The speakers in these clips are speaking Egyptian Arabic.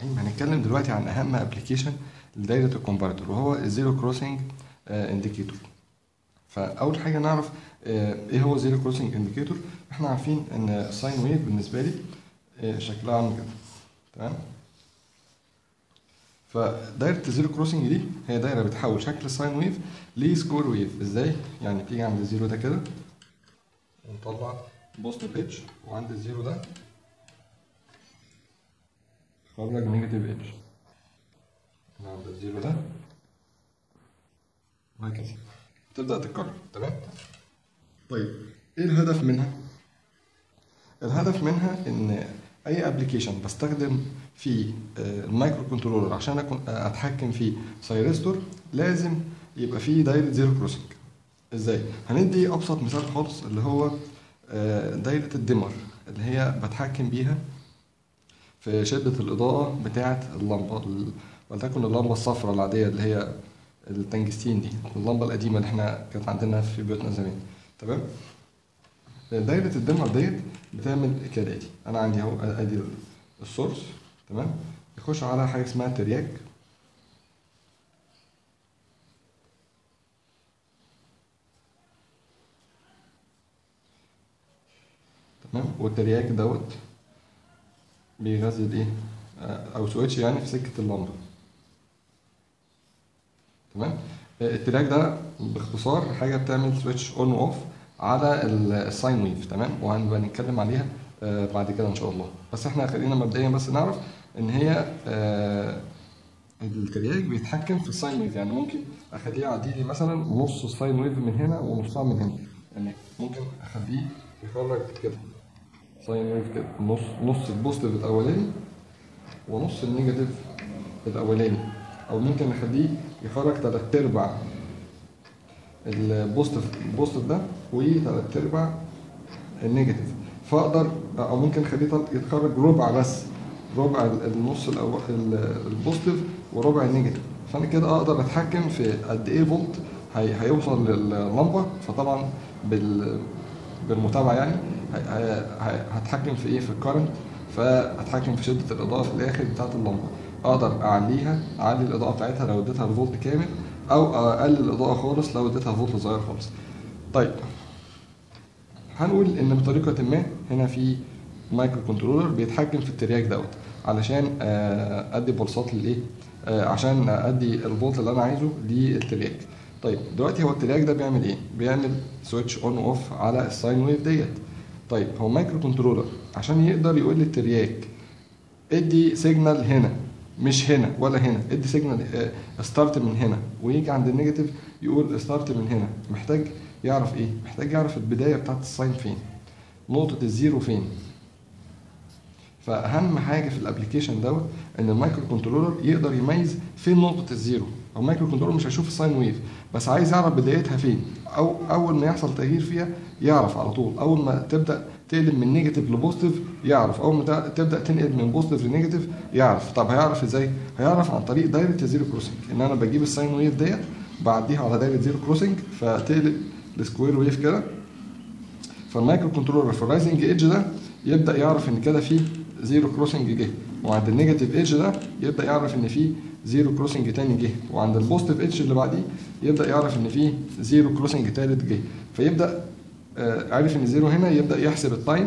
الرحيم هنتكلم دلوقتي عن اهم ابلكيشن لدايره الكونفرتر وهو الزيرو كروسنج انديكيتور فاول حاجه نعرف آه، ايه هو زيرو كروسنج انديكيتور احنا عارفين ان الساين ويف بالنسبه لي آه، شكلها عامل كده تمام فدايره الزيرو كروسنج دي هي دايره بتحول شكل الساين ويف لسكوير ويف ازاي يعني تيجي عند الزيرو ده كده ونطلع بوزيتيف اتش وعند الزيرو ده خرج نيجاتيف اتش عند الزيرو ده وهكذا تبدأ تتكرر تمام طيب ايه الهدف منها الهدف منها ان اي ابلكيشن بستخدم فيه آه، المايكرو كنترولر عشان اكون آه، اتحكم في سايرستور لازم يبقى فيه دايره زيرو كروسنج ازاي هندي ابسط مثال خالص اللي هو آه، دايره الديمر اللي هي بتحكم بيها في شدة الإضاءة بتاعة اللمبة ال- ولتكن اللمبة الصفراء العادية اللي هي التنجستين دي اللمبة القديمة اللي احنا كانت عندنا في بيوتنا زمان تمام دايرة الدمر ديت بتعمل كالآتي أنا عندي أهو أدي السورس تمام يخش على حاجة اسمها ترياك تمام والترياك دوت بيغذي الايه آه، او سويتش يعني في سكه اللمبه تمام آه، التراك ده باختصار حاجه بتعمل سويتش اون واوف على ال- الساين ويف تمام وهنبقى نتكلم عليها آه، بعد كده ان شاء الله بس احنا خلينا مبدئيا بس نعرف ان هي آه، الترياك بيتحكم في الساين ويف يعني ممكن اخليه يعدي لي مثلا نص الساين ويف من هنا ونصها من هنا يعني ممكن اخليه يخرج كده ساين ويف كده نص نص البوزيتيف الاولاني ونص النيجاتيف الاولاني او ممكن نخليه يخرج تلات ارباع البوزيتيف البوزيتيف ده وتلات ارباع النيجاتيف فاقدر او ممكن اخليه تل- يخرج ربع بس ربع ال- النص الاول ال- البوزيتيف وربع النيجاتيف فانا كده اقدر اتحكم في قد ايه فولت هي هيوصل لللمبه فطبعا بال بالمتابعه يعني هي- هي- هي- هتحكم في ايه في الكرنت فهتحكم في شده الاضاءه في الاخر بتاعه اللمبه اقدر اعليها اعلي الاضاءه بتاعتها لو اديتها الفولت كامل او اقلل الاضاءه خالص لو اديتها فولت صغير خالص طيب هنقول ان بطريقه ما هنا في مايكرو كنترولر بيتحكم في الترياك دوت علشان آه، ادي بولسات للايه آه، عشان ادي الفولت اللي انا عايزه للترياك طيب دلوقتي هو الترياك ده بيعمل ايه بيعمل سويتش اون اوف على الساين ويف ديت طيب هو مايكرو كنترولر عشان يقدر يقول للترياك ادي سيجنال هنا مش هنا ولا هنا ادي سيجنال ستارت من هنا ويجي عند النيجاتيف يقول ستارت من هنا محتاج يعرف ايه محتاج يعرف البدايه بتاعت الساين فين نقطه الزيرو فين فاهم حاجه في الابلكيشن دوت ان المايكرو كنترولر يقدر يميز فين نقطه الزيرو هو المايكرو كنترولر مش هيشوف الساين ويف بس عايز يعرف بدايتها فين او اول ما يحصل تغيير فيها يعرف على طول اول ما تبدا تقلب من نيجاتيف لبوزيتيف يعرف اول ما ت- تبدا تنقل من بوزيتيف لنيجاتيف يعرف طب هيعرف ازاي هيعرف عن طريق دايره الزيرو كروسنج ان انا بجيب الساين ويف ديت بعديها على دايره زيرو كروسنج فتقلب السكوير ويف كده فالمايكرو كنترولر في الرايزنج ايدج ده يبدا يعرف ان كده في زيرو كروسنج جه وعند النيجاتيف ايدج ده يبدا يعرف ان في زيرو كروسنج تاني جه وعند البوزيتيف ايدج اللي بعديه يبدا يعرف ان في زيرو كروسنج تالت جه فيبدا آه، عارف ان زيرو هنا يبدا يحسب التايم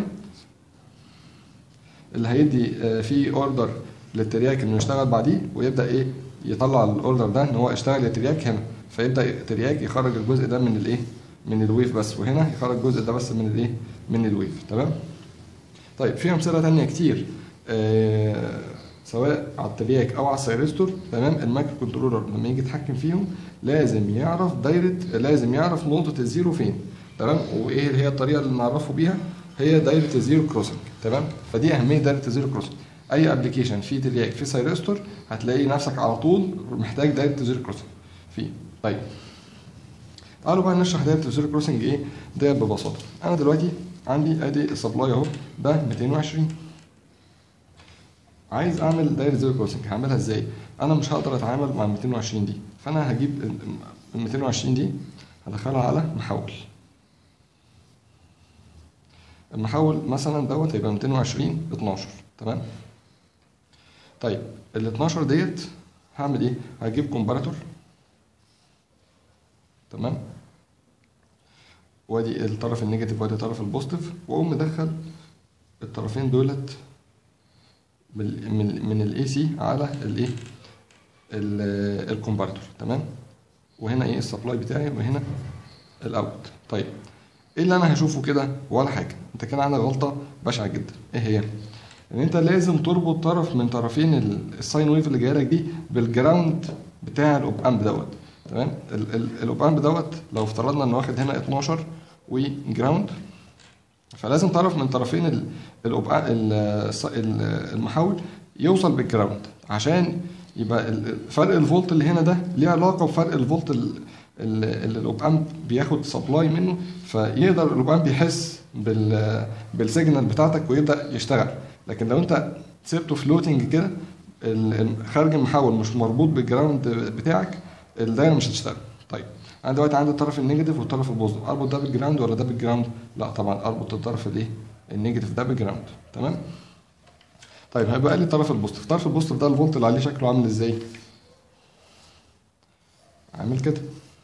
اللي هيدي آه، فيه اوردر للترياك انه يشتغل بعديه ويبدا ايه يطلع الاوردر ده ان هو اشتغل الترياك هنا فيبدا الترياك يخرج الجزء ده من الايه من الويف بس وهنا يخرج الجزء ده بس من الايه من الويف تمام طيب في امثله تانية كتير آه سواء على الترياك او على السيرستور تمام المايكرو كنترولر لما يجي يتحكم فيهم لازم يعرف دايره لازم يعرف نقطه الزيرو فين تمام وايه هي الطريقه اللي نعرفه بيها هي دايره الزيرو كروسنج تمام فدي اهميه دايره الزيرو كروسنج اي ابلكيشن فيه ترياك فيه سيرستور هتلاقي نفسك على طول محتاج دايره الزيرو كروسنج فيه طيب تعالوا بقى نشرح دايره الزيرو كروسنج ايه ده ببساطه انا دلوقتي عندي ادي السبلاي اهو ده 220 عايز اعمل دايره زيرو كروسنج هعملها ازاي انا مش هقدر اتعامل مع ال 220 دي فانا هجيب ال 220 دي هدخلها على محول المحول مثلا دوت هيبقى 220 12 تمام طيب ال 12 ديت هعمل ايه هجيب كومباراتور تمام وادي الطرف النيجاتيف وادي الطرف البوزيتيف واقوم مدخل الطرفين دولت بال- من من الاي سي على الايه ال- الكومباراتور تمام وهنا ايه السبلاي بتاعي وهنا الاوت طيب ايه اللي انا هشوفه كده ولا حاجه انت كان عندك غلطه بشعه جدا ايه هي ان انت لازم تربط طرف من طرفين ال- الساين ويف اللي جايه لك دي بالجراوند بتاع الاوب امب دوت تمام ال- ال- الاوب امب دوت لو افترضنا انه واخد هنا 12 وجراوند فلازم طرف من طرفين ال- الأوب- ال- الص- ال- المحول يوصل بالجراوند عشان يبقى ال- ال- فرق الفولت اللي هنا ده ليه علاقه بفرق الفولت ال- ال- اللي الاوب امب بياخد سبلاي منه فيقدر الاوب امب يحس بال بالسيجنال بتاعتك ويبدا يشتغل لكن لو انت سيبته فلوتنج كده ال- ال- خارج المحول مش مربوط بالجراوند بتاعك الدايره مش هتشتغل طيب انا دلوقتي عندي الطرف النيجاتيف والطرف البوزيتيف اربط ده بالجراوند ولا ده بالجراوند لا طبعا اربط الطرف الايه النيجاتيف ده بالجراوند تمام طيب هيبقى لي الطرف البوزيتيف الطرف البوزيتيف ده الفولت اللي عليه شكله عامل ازاي عامل كده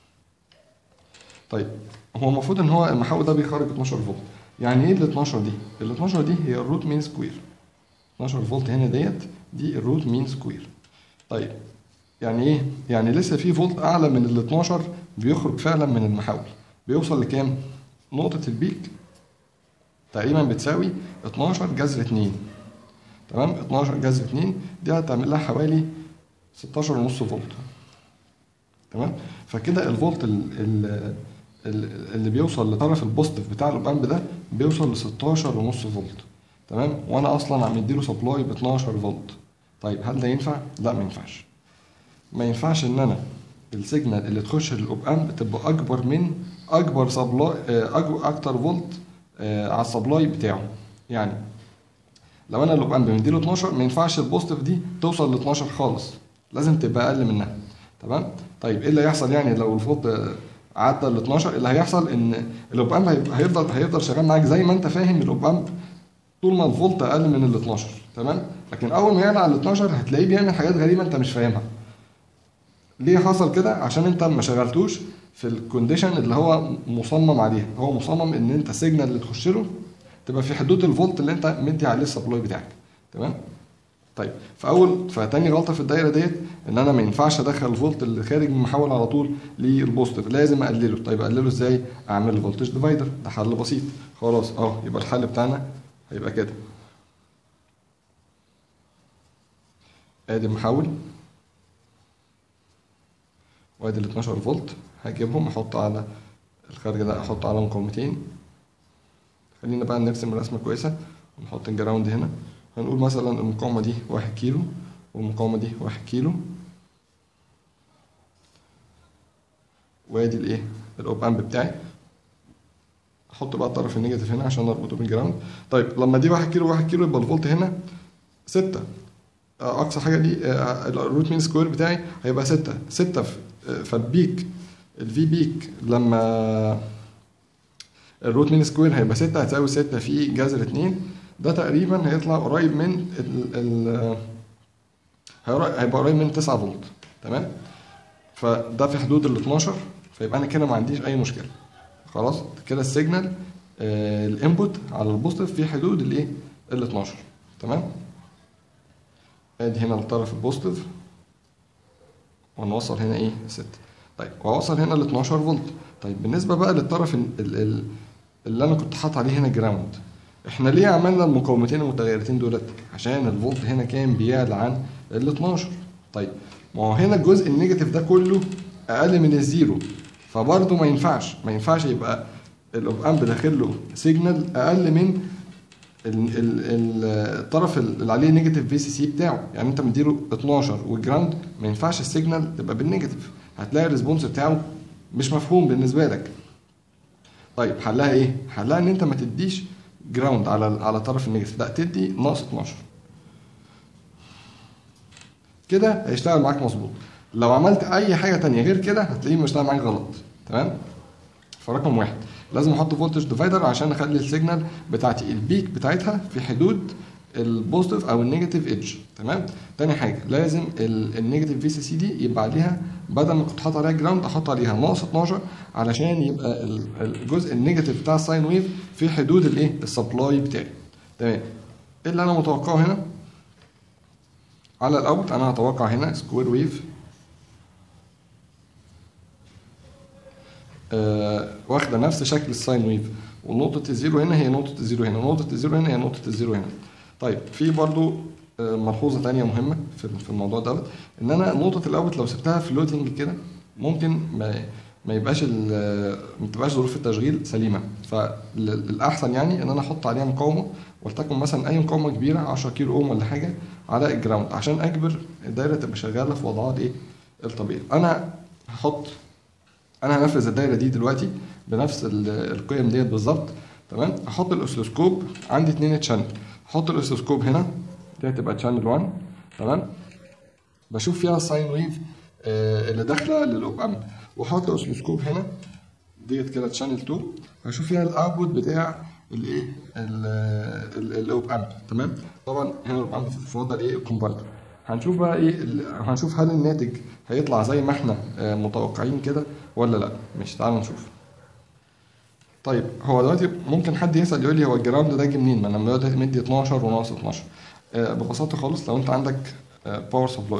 طيب هو المفروض ان هو المحول ده بيخرج 12 فولت يعني ايه ال 12 دي ال 12 دي هي الروت مين سكوير 12 فولت هنا ديت دي الروت مين سكوير طيب يعني ايه يعني لسه في فولت اعلى من ال 12 بيخرج فعلا من المحول بيوصل لكام نقطة البيك تقريبا بتساوي 12 جذر 2 تمام 12 جذر 2 دي هتعمل لها حوالي 16 ونص فولت تمام فكده الفولت ال- ال- ال- اللي بيوصل لطرف البوزيتيف بتاع الاوبامب ده بيوصل ل 16 ونص فولت تمام وانا اصلا عم مديله سبلاي ب 12 فولت طيب هل ده ينفع لا ما ينفعش ما ينفعش ان انا السيجنال اللي تخش للاوب امب تبقى اكبر من اكبر سبلاي أكبر اكتر فولت آه، على السبلاي بتاعه يعني لو انا الاوب امب مديله 12 ما ينفعش البوزيتيف دي توصل ل 12 خالص لازم تبقى اقل منها تمام طيب ايه اللي هيحصل يعني لو الفولت آه، عدى ال 12 اللي هيحصل ان الاوب امب هيبقى- هيفضل هيفضل شغال معاك زي ما انت فاهم الاوب امب طول ما الفولت اقل من ال 12 تمام لكن اول ما يعلى على ال 12 هتلاقيه بيعمل حاجات غريبه انت مش فاهمها ليه حصل كده عشان انت ما شغلتوش في الكونديشن اللي هو مصمم عليها هو مصمم ان انت السيجنال اللي تخش له تبقى في حدود الفولت اللي انت مدي عليه السبلاي بتاعك تمام طيب فاول فتاني غلطه في الدايره ديت ان انا ما ينفعش ادخل الفولت اللي خارج من المحول على طول للبوزيتيف لازم اقلله طيب اقلله ازاي اعمل فولتج ديفايدر ده حل بسيط خلاص اه يبقى الحل بتاعنا هيبقى كده ادي المحول وادي ال 12 فولت هجيبهم احط على الخارج ده احط على مقاومتين خلينا بقى نرسم رسمه كويسه ونحط الجراوند هنا هنقول مثلا المقاومه دي واحد كيلو والمقاومه دي واحد كيلو وادي الايه الاوب امب بتاعي احط بقى الطرف النيجاتيف هنا عشان اربطه بالجراوند طيب لما دي واحد كيلو واحد كيلو يبقى الفولت هنا ستة آه، اقصى حاجه دي آه، الروت مين سكوير بتاعي هيبقى 6 6 فالبيك الفي بيك لما الروت مين سكوير هيبقى 6 هتساوي 6 في جذر 2 ده تقريبا هيطلع قريب من ال ال هيقر- هيبقى قريب من 9 فولت تمام فده في حدود ال 12 فيبقى انا كده ما عنديش اي مشكله خلاص كده السيجنال آه الانبوت على البوزيتيف في حدود الايه ال 12 تمام ادي هنا الطرف البوزيتيف ونوصل هنا ايه 6 طيب وهوصل هنا ل 12 فولت طيب بالنسبه بقى للطرف ال- ال- ال- اللي انا كنت حاطط عليه هنا جراوند احنا ليه عملنا المقاومتين المتغيرتين دولت عشان الفولت هنا كان بيعلى عن ال 12 طيب ما هو هنا الجزء النيجاتيف ده كله اقل من الزيرو فبرضه ما ينفعش ما ينفعش يبقى الاوب امب داخل له سيجنال اقل من ال- ال- ال- الطرف اللي عليه نيجاتيف في سي سي بتاعه يعني انت مديله 12 والجراوند ما ينفعش السيجنال تبقى بالنيجاتيف هتلاقي الريسبونس بتاعه مش مفهوم بالنسبه لك طيب حلها ايه حلها ان انت ما تديش جراوند على على طرف النيجاتيف لا تدي ناقص 12 كده هيشتغل معاك مظبوط لو عملت اي حاجه تانية غير كده هتلاقيه بيشتغل معاك غلط تمام فرقم واحد لازم احط فولتج ديفايدر عشان اخلي السيجنال بتاعتي البيك بتاعتها في حدود البوزيتيف او النيجاتيف ايدج تمام تاني حاجه لازم النيجاتيف في سي سي دي يبقى عليها بدل ما كنت حاطط عليها جراوند احط عليها ناقص 12 علشان يبقى ال- الجزء النيجاتيف بتاع الساين ويف في حدود الايه السبلاي بتاعي تمام ايه اللي انا متوقعه هنا على الاوت انا هتوقع هنا سكوير ويف آه واخده نفس شكل الساين ويف ونقطة الزيرو هنا هي نقطة الزيرو هنا ونقطة الزيرو هنا هي نقطة الزيرو هنا طيب في برضو آه، ملحوظة تانية مهمة في في الموضوع دوت ان انا نقطة الاوت لو سبتها فلوتنج كده ممكن ما ما يبقاش ال- ما تبقاش ظروف التشغيل سليمة فالاحسن يعني ان انا احط عليها مقاومة ولتكن مثلا اي مقاومة كبيرة 10 كيلو اوم ولا حاجة على الجراوند عشان اجبر الدايرة تبقى شغالة في وضعها الايه الطبيعي انا هحط انا هنفذ الدايره دي دلوقتي بنفس ال- القيم ديت بالظبط تمام احط الاوسلوسكوب عندي اتنين تشانل احط الاوسلوسكوب هنا دي هتبقى تشانل 1 تمام بشوف فيها الساين ويف آه، اللي داخله للاوب امب واحط اوسلوسكوب هنا ديت كده تشانل 2 هشوف فيها الاوتبوت بتاع الايه الاوب امب تمام طبعا هنا الاوب امب في وضع الايه الكومبارتر هنشوف بقى ايه ال- هنشوف هل الناتج هيطلع زي ما احنا آه، متوقعين كده ولا لا مش تعالوا نشوف طيب هو دلوقتي ممكن حد يسأل يقول لي هو الجراوند ده جه منين؟ ما انا دلوقتي مدي 12 وناقص 12 آه، ببساطة خالص لو انت عندك باور سبلاي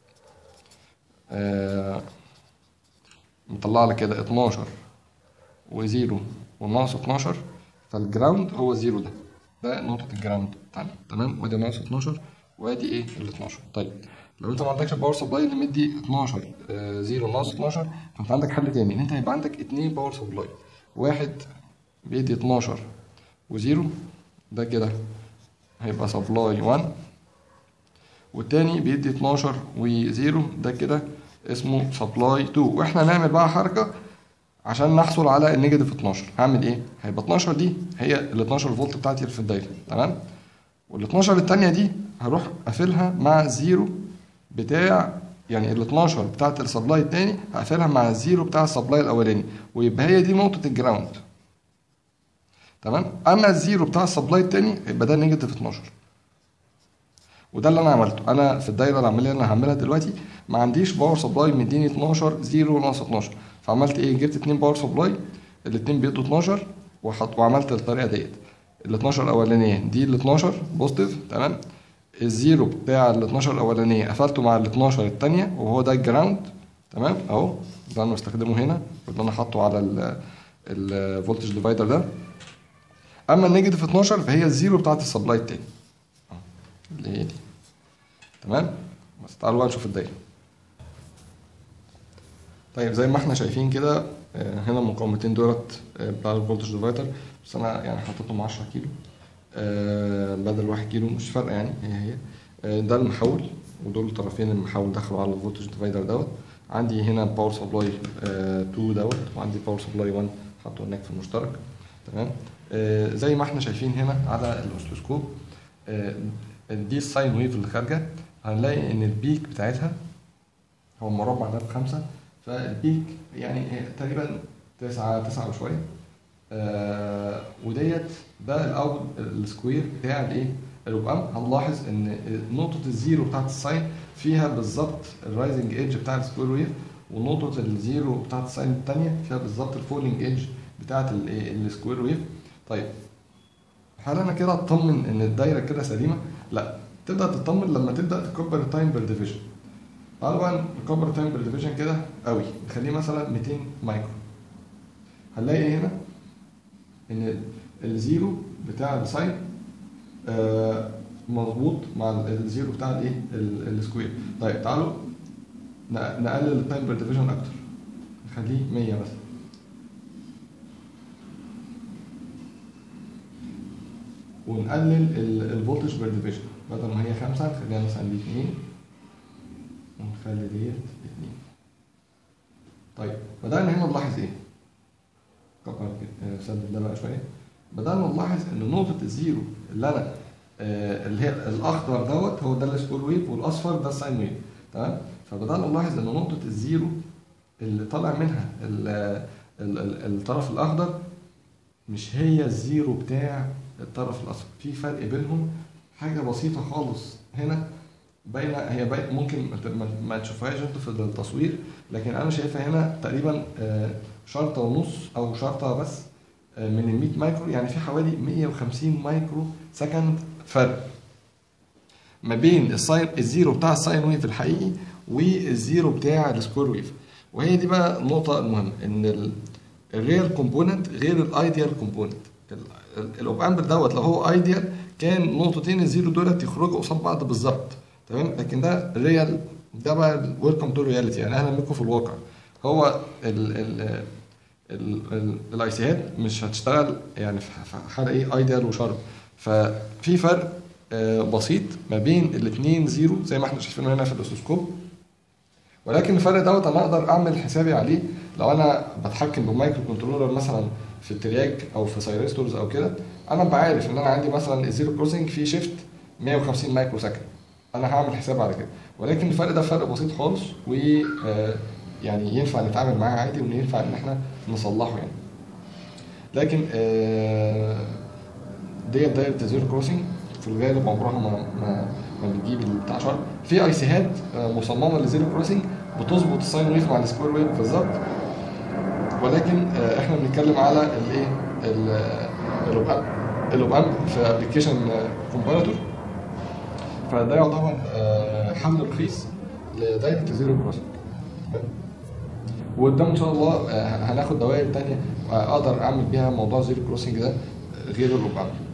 مطلع لك كده 12 وزيرو وناقص 12 فالجراوند هو الزيرو ده ده نقطة الجراوند بتاعنا تمام وادي ناقص 12 وادي ايه ال 12 طيب لو انت ما عندكش باور سبلاي اللي مدي 12 آه، زيرو ناقص 12 فانت عندك حل تاني ان انت هيبقى عندك اتنين باور سبلاي واحد بيدي 12 وزيرو ده كده هيبقى سبلاي 1 والتاني بيدي 12 وزيرو ده كده اسمه سبلاي 2 واحنا هنعمل بقى حركه عشان نحصل على النيجاتيف 12 هعمل ايه هيبقى 12 دي هي ال 12 فولت بتاعتي اللي في الدايره تمام وال 12 التانية دي هروح قافلها مع زيرو بتاع يعني ال 12 بتاعت السبلاي التاني هقفلها مع الزيرو بتاع السبلاي الاولاني ويبقى هي دي نقطة الجراوند تمام اما الزيرو بتاع السبلاي التاني يبقى ده نيجاتيف 12 وده اللي انا عملته انا في الدايره العمليه اللي انا هعملها دلوقتي ما عنديش باور سبلاي مديني 12 0 ناقص 12 فعملت ايه جبت اتنين باور سبلاي الاتنين بيدوا 12 وحط وعملت الطريقه ديت ال 12 الاولانيه دي ال 12 بوزيتيف تمام الزيرو بتاع ال 12 الاولانيه قفلته مع ال 12 الثانيه وهو ده الجراوند تمام اهو ده انا بستخدمه هنا واللي انا حاطه على الفولتج ديفايدر ده اما النيجاتيف 12 فهي الزيرو بتاعت السبلاي التاني أهو، اللي هي دي تمام بس تعالوا بقى نشوف الدايره طيب زي ما احنا شايفين كده آه، هنا المقاومتين دولت آه، بتاع الفولتج ديفايدر بس انا يعني حطيتهم 10 كيلو آه، بدل 1 كيلو مش فارقه يعني هي هي آه، ده المحول ودول طرفين المحول دخلوا على الفولتج ديفايدر دوت عندي هنا باور سبلاي 2 دوت وعندي باور سبلاي 1 حاطه هناك في المشترك تمام آه، زي ما احنا شايفين هنا على الاوسلوسكوب آه، دي الساين ويف اللي خارجه هنلاقي ان البيك بتاعتها هو المربع ده بخمسة فالبيك يعني هي تقريبا تسعة تسعة وشوية آه وديت ده الاول السكوير بتاع الايه الوبام هنلاحظ ان نقطة الزيرو بتاعت الساين فيها بالظبط الرايزنج ايدج بتاع السكوير ويف ونقطة الزيرو بتاعت الساين التانية فيها بالظبط الفولينج ايدج بتاعت الايه السكوير ويف طيب هل انا كده اطمن ان الدايره كده سليمه؟ لا تبدا تطمن لما تبدا تكبر التايم بير ديفيجن تعالوا بقى نكبر التايم بير ديفيجن كده قوي نخليه مثلا 200 مايكرو هنلاقي ايه هنا؟ ان الزيرو بتاع الساين آه مظبوط مع الزيرو بتاع الايه؟ ال- السكوير طيب تعالوا ن- نقلل التايم بير ديفيجن اكتر نخليه 100 مثلا ونقلل الفولتج بير ديفيجن بدل ما هي خمسة نخليها مثلا دي اتنين ونخلي ديت اتنين طيب بدأنا هنا نلاحظ ايه؟ كبر كده آه، سدد ده بقى شوية بدأنا نلاحظ ان نقطة الزيرو اللي انا آه، اللي هي الاخضر دوت هو ده السكول ويف والاصفر ده الساين ويف تمام؟ فبدأنا نلاحظ ان نقطة الزيرو اللي طالع منها ال- ال- ال- الطرف الاخضر مش هي الزيرو بتاع الطرف الاصفر في فرق بينهم حاجه بسيطه خالص هنا باينه هي باين ممكن ما ت- ما- ما تشوفهاش انتوا في التصوير لكن انا شايفها هنا تقريبا آه، شرطه ونص او شرطه بس آه، من ال 100 مايكرو يعني في حوالي 150 مايكرو سكند فرق ما بين الساين الزيرو بتاع الساين ويف الحقيقي والزيرو بتاع السكوير ويف وهي دي بقى النقطه المهمه ان ال- الريال كومبوننت غير الايديال كومبوننت الاوب امبر دوت لو هو ايديال كان نقطتين الزيرو دولت يخرجوا قصاد بعض بالظبط تمام لكن ده ريال ده بقى ويلكم تو رياليتي يعني اهلا بكم في الواقع هو ال ال ال- ال- الايسيهات مش هتشتغل يعني في في حاله ايه ايديال وشارب ففي فرق آه، بسيط ما بين الاثنين زيرو زي ما احنا شايفين هنا في الاوسوسكوب ولكن الفرق دوت انا اقدر اعمل حسابي عليه لو انا بتحكم بمايكرو كنترولر مثلا في الترياك او في سايرستورز او كده انا ببقى عارف ان انا عندي مثلا الزيرو كروسنج فيه شيفت 150 مايكرو سكند انا هعمل حساب على كده ولكن الفرق ده فرق بسيط خالص و آه، يعني ينفع نتعامل معاه عادي وينفع ان احنا نصلحه يعني لكن آه، ديت دايره الزيرو كروسنج في الغالب عمرها ما ما ما بتجيب بتاع شرط في اي سيهات آه، مصممه للزيرو كروسنج بتظبط الساين ويف مع السكوير ويف بالظبط ولكن آه، احنا بنتكلم على الايه ال- الاوب الاوب امب في ابلكيشن كومباراتور فده يعتبر آه، حل رخيص لدايره الزيرو كروسنج وقدام ان شاء الله آه، هناخد دوائر تانية آه، اقدر اعمل بيها موضوع زيرو كروسنج ده غير الاوب امب